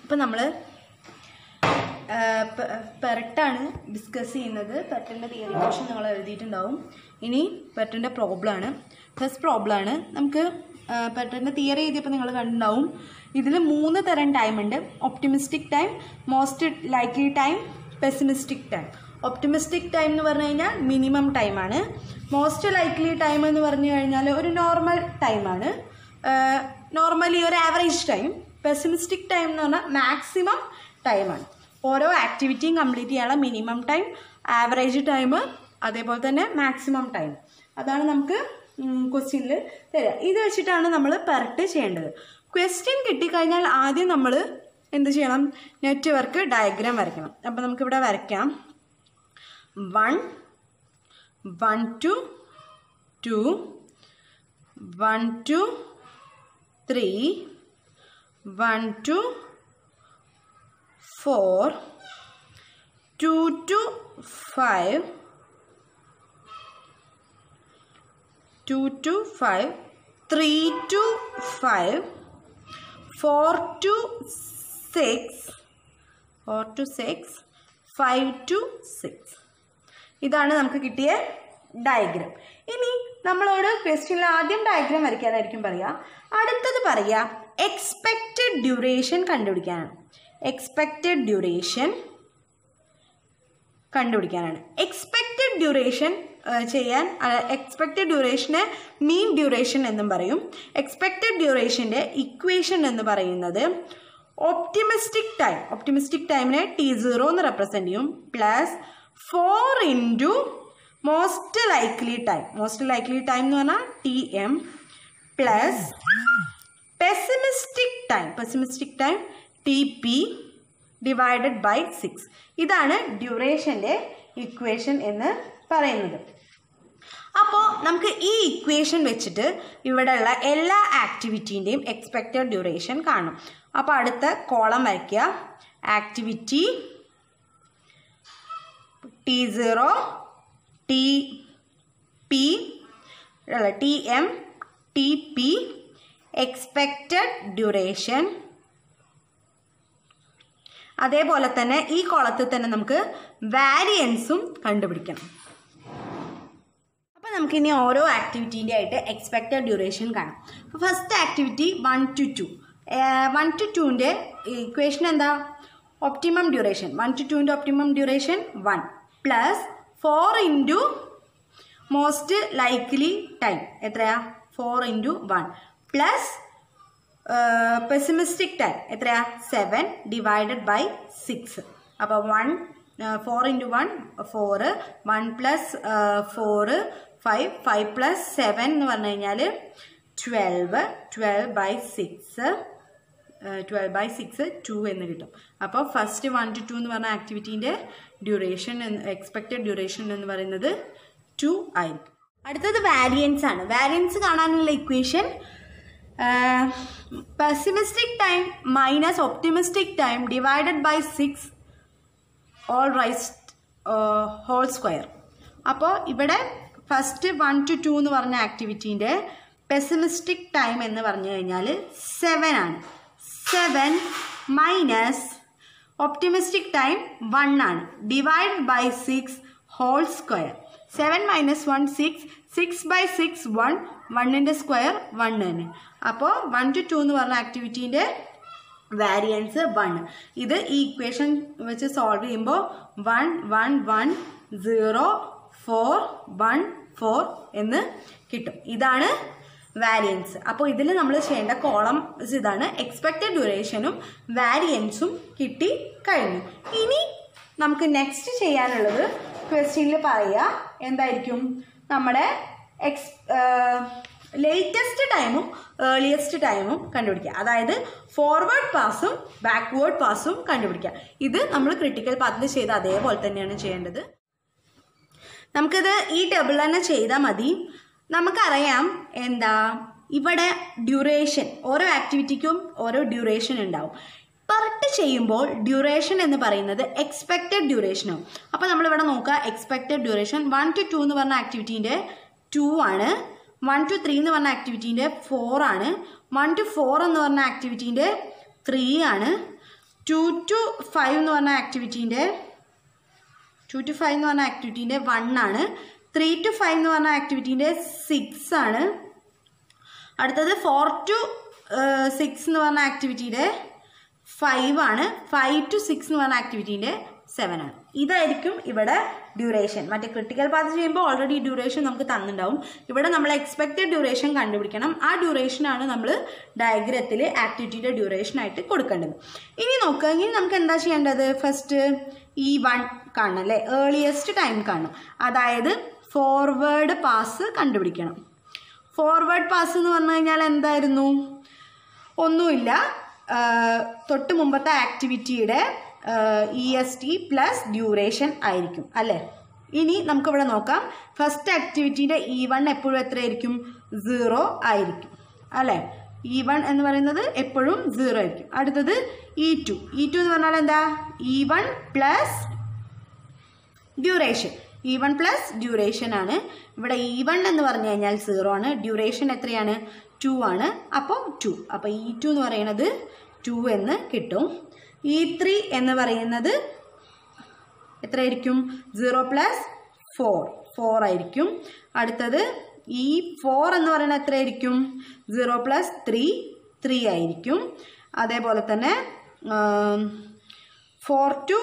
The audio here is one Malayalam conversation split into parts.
ഇപ്പം നമ്മൾ പെരട്ടാണ് ഡിസ്കസ് ചെയ്യുന്നത് പെരട്ടിൻ്റെ തിയറി ക്വസ്റ്റൻ നിങ്ങൾ എഴുതിയിട്ടുണ്ടാവും ഇനി പെരട്ടിൻ്റെ പ്രോബ്ലമാണ് ഫസ്റ്റ് പ്രോബ്ലമാണ് നമുക്ക് പെരട്ടിൻ്റെ തിയറി എഴുതിയപ്പോൾ നിങ്ങൾ കണ്ടിട്ടുണ്ടാവും ഇതിൽ മൂന്ന് തരം ടൈം ഉണ്ട് optimistic time most likely time pessimistic time optimistic time എന്ന് പറഞ്ഞു കഴിഞ്ഞാൽ മിനിമം ടൈമാണ് മോസ്റ്റ് ലൈക്ലി ടൈം എന്ന് പറഞ്ഞു കഴിഞ്ഞാൽ ഒരു നോർമൽ ടൈമാണ് നോർമലി ഒരു ആവറേജ് ടൈം പെസിമിസ്റ്റിക് ടൈം എന്ന് പറഞ്ഞാൽ മാക്സിമം ടൈമാണ് ഓരോ ആക്ടിവിറ്റിയും കംപ്ലീറ്റ് ചെയ്യാനുള്ള മിനിമം ടൈം ആവറേജ് ടൈം അതേപോലെ തന്നെ മാക്സിമം ടൈം അതാണ് നമുക്ക് ക്വസ്റ്റ്യനിൽ തരിക ഇത് വെച്ചിട്ടാണ് നമ്മൾ പെരട്ട് ചെയ്യേണ്ടത് ക്വസ്റ്റ്യൻ കിട്ടിക്കഴിഞ്ഞാൽ ആദ്യം നമ്മൾ എന്ത് ചെയ്യണം നെറ്റ്വർക്ക് ഡയഗ്രാം വരയ്ക്കണം അപ്പോൾ നമുക്കിവിടെ വരയ്ക്കാം one one two two one two three one two four two two five two two five three two five four two six four two six five two six ഇതാണ് നമുക്ക് കിട്ടിയ ഡയഗ്രാം ഇനി നമ്മളോട് ക്വസ്റ്റ്യനിൽ ആദ്യം ഡയഗ്രാം വരയ്ക്കാനായിരിക്കും പറയുക അടുത്തത് പറയുക എക്സ്പെക്റ്റഡ് ഡ്യൂറേഷൻ കണ്ടുപിടിക്കാനാണ് എക്സ്പെക്റ്റഡ് ഡ്യൂറേഷൻ കണ്ടുപിടിക്കാനാണ് എക്സ്പെക്റ്റഡ് ഡ്യൂറേഷൻ ചെയ്യാൻ എക്സ്പെക്റ്റഡ് ഡ്യൂറേഷനെ മീൻ ഡ്യൂറേഷൻ എന്നും പറയും എക്സ്പെക്റ്റഡ് ഡ്യൂറേഷൻ്റെ ഇക്വേഷൻ എന്ന് പറയുന്നത് ഒപ്റ്റിമിസ്റ്റിക് ടൈം ഒപ്റ്റിമിസ്റ്റിക് ടൈമിനെ ടി സീറോ എന്ന് റെപ്രസെൻറ്റ് ചെയ്യും plus four into most likely time most likely time എന്ന് പറഞ്ഞാൽ T M plus pessimistic time pessimistic time T P divided by six ഇതാണ് ഡ്യൂറേഷൻ്റെ ഇക്വേഷൻ എന്ന് പറയുന്നത് അപ്പോൾ നമുക്ക് ഈ ഇക്വേഷൻ വെച്ചിട്ട് ഇവിടെയുള്ള എല്ലാ ആക്ടിവിറ്റീൻ്റെയും എക്സ്പെക്റ്റഡ് ഡ്യൂറേഷൻ കാണും അപ്പോൾ അടുത്ത കോളം വരയ്ക്കുക activity T zero T P അല്ല T M T P expected duration അതേപോലെ തന്നെ ഈ കോളത്തിൽ തന്നെ നമുക്ക് വാരിയൻസും കണ്ടുപിടിക്കണം അപ്പോൾ നമുക്കിനി ഓരോ ആക്ടിവിറ്റീൻ്റെ ആയിട്ട് എക്സ്പെക്റ്റഡ് ഡ്യൂറേഷൻ കാണാം അപ്പോൾ first activity one two two one two ടുവിൻ്റെ ഇക്വേഷൻ എന്താ ഒപ്റ്റിമം ഡ്യൂറേഷൻ വൺ ടു ടുവിൻ്റെ optimum duration one plus four into most likely time എത്രയാ four into one plus pessimistic time എത്രയാ സെവൻ ഡിവൈഡഡ് ബൈ സിക്സ് അപ്പോൾ one four into one four one plus four five five plus seven എന്ന് പറഞ്ഞു കഴിഞ്ഞാൽ twelve twelve by six twelve by six two എന്ന് കിട്ടും അപ്പോൾ ഫസ്റ്റ് വൺ ടു ടു എന്ന് പറഞ്ഞ ആക്ടിവിറ്റീൻ്റെ ഡ്യൂറേഷൻ എക്സ്പെക്റ്റഡ് ഡ്യൂറേഷൻ എന്ന് പറയുന്നത് ടു ആയിരിക്കും അടുത്തത് വാരിയൻസ് ആണ് വാരിയൻസ് കാണാനുള്ള equation pessimistic time minus optimistic time divided by six all raised whole square അപ്പോൾ ഇവിടെ ഫസ്റ്റ് വൺ ടു ടു എന്ന് പറഞ്ഞ ആക്ടിവിറ്റീൻ്റെ പെസിമിസ്റ്റിക് ടൈം എന്ന് പറഞ്ഞു കഴിഞ്ഞാൽ സെവൻ ആണ് seven minus optimistic time one ആണ് divide by six whole square seven minus one six six by six one വണ്ണിൻ്റെ സ്ക്വയർ വൺ തന്നെ അപ്പോൾ വൺ ടു ടു എന്ന് പറഞ്ഞ ആക്ടിവിറ്റീൻ്റെ വാരിയൻസ് വൺ ഇത് ഈ ഇക്വേഷൻ വെച്ച് സോൾവ് ചെയ്യുമ്പോൾ one one one zero four one four എന്ന് കിട്ടും ഇതാണ് വാരിയൻസ് അപ്പോൾ ഇതിൽ നമ്മൾ ചെയ്യേണ്ട കോളം ഇതാണ് എക്സ്പെക്റ്റഡ് ഡ്യൂറേഷനും വാരിയൻസും കിട്ടി കഴിഞ്ഞു ഇനി നമുക്ക് നെക്സ്റ്റ് ചെയ്യാനുള്ളത് ക്വസ്റ്റ്യനിൽ പറയുക എന്തായിരിക്കും നമ്മുടെ എക്സ് ലേറ്റസ്റ്റ് ടൈമും ഏർലിയസ്റ്റ് ടൈമും കണ്ടുപിടിക്കുക അതായത് ഫോർവേഡ് പാസും ബാക്ക്വേർഡ് പാസും കണ്ടുപിടിക്കുക ഇത് നമ്മൾ ക്രിട്ടിക്കൽ പാത്തിൽ ചെയ്ത അതേപോലെ തന്നെയാണ് ചെയ്യേണ്ടത് നമുക്കിത് ഈ ടേബിൾ തന്നെ ചെയ്താൽ മതി നമുക്കറിയാം എന്താ ഇവിടെ ഡ്യൂറേഷൻ ഓരോ ആക്ടിവിറ്റിക്കും ഓരോ ഡ്യൂറേഷൻ ഉണ്ടാവും പെർട്ട് ചെയ്യുമ്പോൾ ഡ്യൂറേഷൻ എന്ന് പറയുന്നത് എക്സ്പെക്റ്റഡ് ഡ്യൂറേഷനും അപ്പോൾ നമ്മളിവിടെ നോക്കുക expected duration one two two എന്ന് പറഞ്ഞ ആക്ടിവിറ്റീൻ്റെ ടു ആണ് വൺ ടു ത്രീ എന്ന് പറഞ്ഞ ആക്ടിവിറ്റീൻ്റെ ഫോർ ആണ് വൺ ടു ഫോർ എന്ന് പറഞ്ഞ ആക്ടിവിറ്റീൻ്റെ ത്രീ ആണ് ടു ടു ഫൈവ് എന്ന് പറഞ്ഞ ആക്ടിവിറ്റീൻ്റെ ടു ടു ഫൈവ് എന്ന് പറഞ്ഞ ആക്ടിവിറ്റീൻ്റെ വൺ ആണ് ത്രീ ടു ഫൈവ് എന്ന് പറഞ്ഞ ആക്ടിവിറ്റീൻ്റെ സിക്സ് ആണ് അടുത്തത് ഫോർ ടു സിക്സ് എന്ന് പറഞ്ഞ ആക്ടിവിറ്റിയുടെ ഫൈവ് ആണ് ഫൈവ് ടു സിക്സ് എന്ന് പറഞ്ഞ ആക്ടിവിറ്റീൻ്റെ സെവൻ ആണ് ഇതായിരിക്കും ഇവിടെ ഡ്യൂറേഷൻ മറ്റേ ക്രിട്ടിക്കൽ പാത്ത് ചെയ്യുമ്പോൾ ഓൾറെഡി ഡ്യൂറേഷൻ നമുക്ക് തന്നിട്ടുണ്ടാവും ഇവിടെ നമ്മൾ എക്സ്പെക്റ്റഡ് ഡ്യൂറേഷൻ കണ്ടുപിടിക്കണം ആ ഡ്യൂറേഷനാണ് നമ്മൾ ഡയഗ്രത്തിൽ ആക്ടിവിറ്റിയുടെ ഡ്യൂറേഷൻ ആയിട്ട് കൊടുക്കേണ്ടത് ഇനി നോക്കുക ഇനി നമുക്ക് എന്താ ചെയ്യേണ്ടത് ഫസ്റ്റ് ഈ വൺ കാണണം അല്ലേ ഏർലിയസ്റ്റ് ടൈം കാണണം അതായത് ഫോർവേഡ് പാസ് കണ്ടുപിടിക്കണം ഫോർവേഡ് പാസ് എന്ന് പറഞ്ഞു കഴിഞ്ഞാൽ എന്തായിരുന്നു ഒന്നുമില്ല ആ, തൊട്ട് മുമ്പത്തെ ആക്ടിവിറ്റിയുടെ E S T plus duration ആയിരിക്കും അല്ലേ ഇനി നമുക്കിവിടെ നോക്കാം ഫസ്റ്റ് ആക്ടിവിറ്റിയുടെ ഇ വൺ എപ്പോഴും എത്രയായിരിക്കും സീറോ ആയിരിക്കും അല്ലേ ഇ വൺ എന്ന് പറയുന്നത് എപ്പോഴും സീറോ ആയിരിക്കും അടുത്തത് ഇ ടു ഇ ടു എന്ന് പറഞ്ഞാൽ എന്താ E one plus duration E one plus duration ആണ് ഇവിടെ ഇ വൺ എന്ന് പറഞ്ഞു കഴിഞ്ഞാൽ സീറോ ആണ് ഡ്യൂറേഷൻ എത്രയാണ് ടു ആണ് അപ്പോൾ ടു അപ്പോൾ ഇ ടു എന്ന് പറയുന്നത് ടു എന്ന് കിട്ടും ഇ ത്രീ എന്ന് പറയുന്നത് എത്രയായിരിക്കും സീറോ പ്ലസ് ഫോർ ഫോർ ആയിരിക്കും അടുത്തത് ഈ ഫോർ എന്ന് പറയുന്നത് എത്രയായിരിക്കും സീറോ പ്ലസ് ത്രീ ത്രീ ആയിരിക്കും അതേപോലെ തന്നെ four two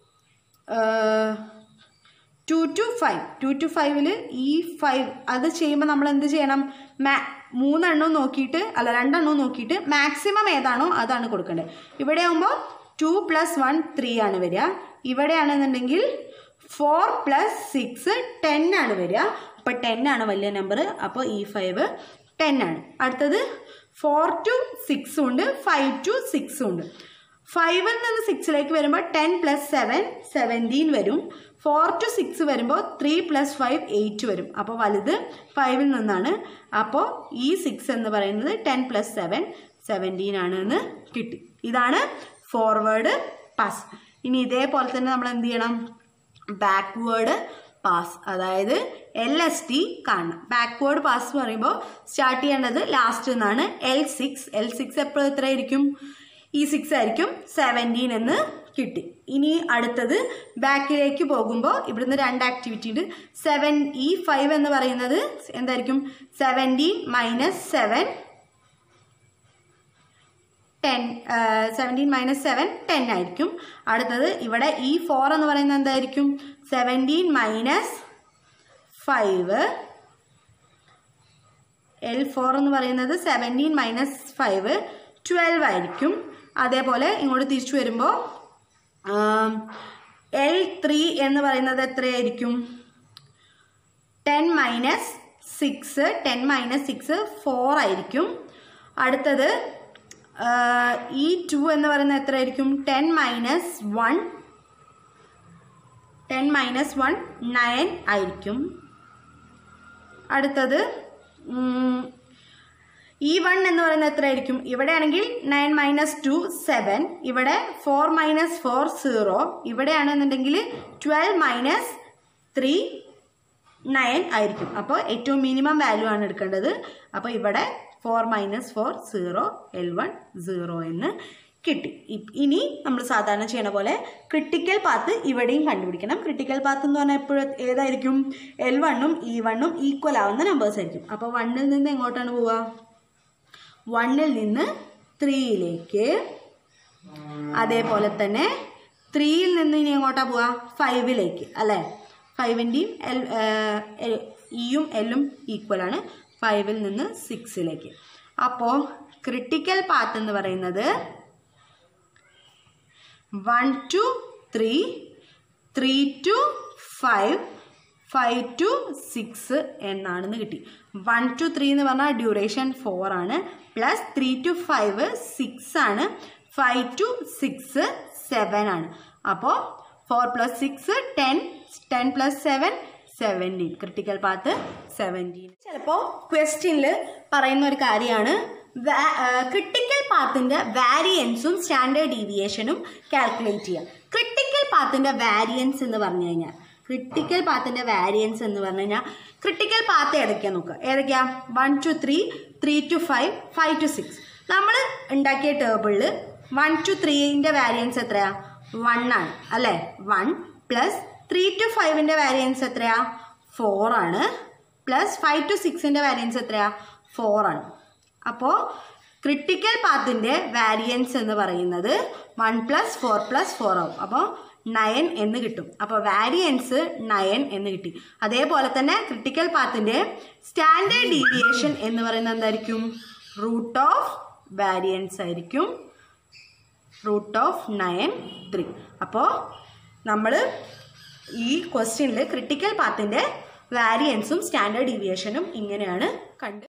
two two five two two ഫൈവില് ഈ ഫൈവ് അത് ചെയ്യുമ്പോൾ നമ്മൾ എന്ത് ചെയ്യണം മാ മൂന്നെണ്ണവും നോക്കിയിട്ട് അല്ല രണ്ടെണ്ണവും നോക്കിയിട്ട് മാക്സിമം ഏതാണോ അതാണ് കൊടുക്കേണ്ടത് ഇവിടെ ആകുമ്പോൾ ടു പ്ലസ് വൺ ത്രീ ആണ് വരിക ഇവിടെയാണെന്നുണ്ടെങ്കിൽ ഫോർ പ്ലസ് സിക്സ് ടെൻ ആണ് വരിക അപ്പോൾ ടെൻ ആണ് വലിയ നമ്പർ അപ്പോൾ ഈ ഫൈവ് ടെൻ ആണ് അടുത്തത് ഫോർ ടു സിക്സും ഉണ്ട് ഫൈവ് ടു സിക്സും ഉണ്ട് ഫൈവിൽ നിന്ന് സിക്സിലേക്ക് വരുമ്പോൾ ടെൻ പ്ലസ് സെവൻ സെവൻറ്റീൻ വരും ഫോർ ടു സിക്സ് വരുമ്പോൾ ത്രീ പ്ലസ് ഫൈവ് എയ്റ്റ് വരും അപ്പോൾ വലുത് ഫൈവിൽ നിന്നാണ് അപ്പോൾ ഈ സിക്സ് എന്ന് പറയുന്നത് ടെൻ പ്ലസ് സെവൻ സെവൻറ്റീൻ ആണ് എന്ന് കിട്ടി ഇതാണ് ഫോർവേഡ് പാസ് ഇനി ഇതേപോലെ തന്നെ നമ്മൾ എന്ത് ചെയ്യണം ബാക്ക്വേർഡ് പാസ് അതായത് എൽ എസ് ടി കാണണം ബാക്ക്വേർഡ് പാസ് എന്ന് പറയുമ്പോൾ സ്റ്റാർട്ട് ചെയ്യേണ്ടത് ലാസ്റ്റ് നിന്നാണ് എൽ സിക്സ് എൽ സിക്സ് എപ്പോഴും എത്ര ആയിരിക്കും ഈ സിക്സ് ആയിരിക്കും സെവൻറ്റീൻ എന്ന് കിട്ടി ഇനി അടുത്തത് ബാക്കിലേക്ക് പോകുമ്പോൾ ഇവിടുന്ന് രണ്ട് ആക്ടിവിറ്റി ഉണ്ട് സെവൻ ഈ ഫൈവ് എന്ന് പറയുന്നത് എന്തായിരിക്കും seventeen minus seven ten seventeen minus seven ten ആയിരിക്കും അടുത്തത് ഇവിടെ ഈ ഫോർ എന്ന് പറയുന്നത് എന്തായിരിക്കും seventeen minus five L four എന്ന് പറയുന്നത് സെവൻറ്റീൻ മൈനസ് ഫൈവ് ട്വൽവ് ആയിരിക്കും അതേപോലെ ഇങ്ങോട്ട് തിരിച്ചു വരുമ്പോൾ എൽ ത്രീ എന്ന് പറയുന്നത് എത്രയായിരിക്കും ten minus six ten minus six four ആയിരിക്കും അടുത്തത് ഈ ടു എന്ന് പറയുന്നത് എത്രയായിരിക്കും ten minus one ten minus one nine ആയിരിക്കും അടുത്തത് ഇ വൺ എന്ന് പറയുന്നത് എത്രയായിരിക്കും ഇവിടെ ആണെങ്കിൽ നയൻ മൈനസ് ടു സെവൻ ഇവിടെ ഫോർ മൈനസ് ഫോർ സീറോ ഇവിടെയാണെന്നുണ്ടെങ്കിൽ ട്വൽവ് മൈനസ് ത്രീ നയൻ ആയിരിക്കും അപ്പോൾ ഏറ്റവും മിനിമം വാല്യൂ ആണ് എടുക്കേണ്ടത് അപ്പോൾ ഇവിടെ four minus four zero L one zero എന്ന് കിട്ടി ഇ- ഇനി നമ്മൾ സാധാരണ ചെയ്യണ പോലെ ക്രിട്ടിക്കൽ പാത്ത് ഇവിടെയും കണ്ടുപിടിക്കണം ക്രിട്ടിക്കൽ പാത്ത് എന്ന് പറഞ്ഞാൽ എപ്പോഴും ഏതായിരിക്കും എൽ വണ്ണും ഇ വണ്ണും ഈക്വൽ ആവുന്ന നമ്പേഴ്സ് ആയിരിക്കും അപ്പോൾ വണ്ണിൽ നിന്ന് എങ്ങോട്ടാണ് പോവുക വണ്ണിൽ നിന്ന് ത്രീയിലേക്ക് അതേപോലെ തന്നെ ത്രീയിൽ നിന്ന് ഇനി എങ്ങോട്ടാ പോവുക ഫൈവിലേക്ക് അല്ലേ ഫൈവിൻ്റെയും എൽ ഇയും എല്ലും ഈക്വൽ ആണ് ഫൈവിൽ നിന്ന് സിക്സിലേക്ക് അപ്പോൾ ക്രിട്ടിക്കൽ പാത്ത് എന്ന് പറയുന്നത് one two three three two five five two six എന്നാണെന്ന് കിട്ടി വൺ ടു ത്രീ എന്ന് പറഞ്ഞാൽ ഡ്യൂറേഷൻ ഫോർ ആണ് plus three two five six ആണ് ഫൈവ് ടു സിക്സ് സെവൻ ആണ് അപ്പോൾ four plus six ten ten plus seven seventeen critical path seventeen ചിലപ്പോൾ ക്വസ്റ്റ്യനിൽ പറയുന്ന ഒരു കാര്യമാണ് ക്രിട്ടിക്കൽ പാത്തിന്റെ വാരിയൻസും സ്റ്റാൻഡേർഡ് ഡീവിയേഷനും കാൽക്കുലേറ്റ് ചെയ്യുക ക്രിട്ടിക്കൽ പാത്തിന്റെ വാരിയൻസ് എന്ന് പറഞ്ഞു കഴിഞ്ഞാൽ ക്രിട്ടിക്കൽ പാത്തിന്റെ വാരിയൻസ് എന്ന് പറഞ്ഞു കഴിഞ്ഞാൽ ക്രിട്ടിക്കൽ പാത്ത് ഏതൊക്കെയാ നോക്കുക ഏതൊക്കെയാ one two three three two five five two six നമ്മൾ ഉണ്ടാക്കിയ ടേബിളിൽ വൺ ടു ത്രീൻ്റെ വാരിയൻസ് എത്രയാ വൺ ആണ് അല്ലേ വൺ പ്ലസ് ത്രീ ടു ഫൈവിൻ്റെ വാരിയൻസ് എത്രയാ ഫോർ ആണ് പ്ലസ് ഫൈവ് ടു സിക്സിൻ്റെ വാരിയൻസ് എത്രയാ ഫോർ ആണ് അപ്പോൾ ക്രിട്ടിക്കൽ പാത്തിൻ്റെ വാരിയൻസ് എന്ന് പറയുന്നത് one plus four plus four ആവും അപ്പോൾ നയൻ എന്ന് കിട്ടും അപ്പോൾ വാരിയൻസ് നയൻ എന്ന് കിട്ടി അതേപോലെ തന്നെ ക്രിട്ടിക്കൽ പാത്തിൻ്റെ സ്റ്റാൻഡേർഡ് ഡീവിയേഷൻ എന്ന് പറയുന്നത് എന്തായിരിക്കും റൂട്ട് ഓഫ് വാരിയൻസ് ആയിരിക്കും റൂട്ട് ഓഫ് നയൻ ത്രീ അപ്പോൾ നമ്മൾ ഈ ക്വസ്റ്റ്യനിൽ ക്രിട്ടിക്കൽ പാത്തിൻ്റെ വാരിയൻസും സ്റ്റാൻഡേർഡ് ഡീവിയേഷനും ഇങ്ങനെയാണ് കണ്ട്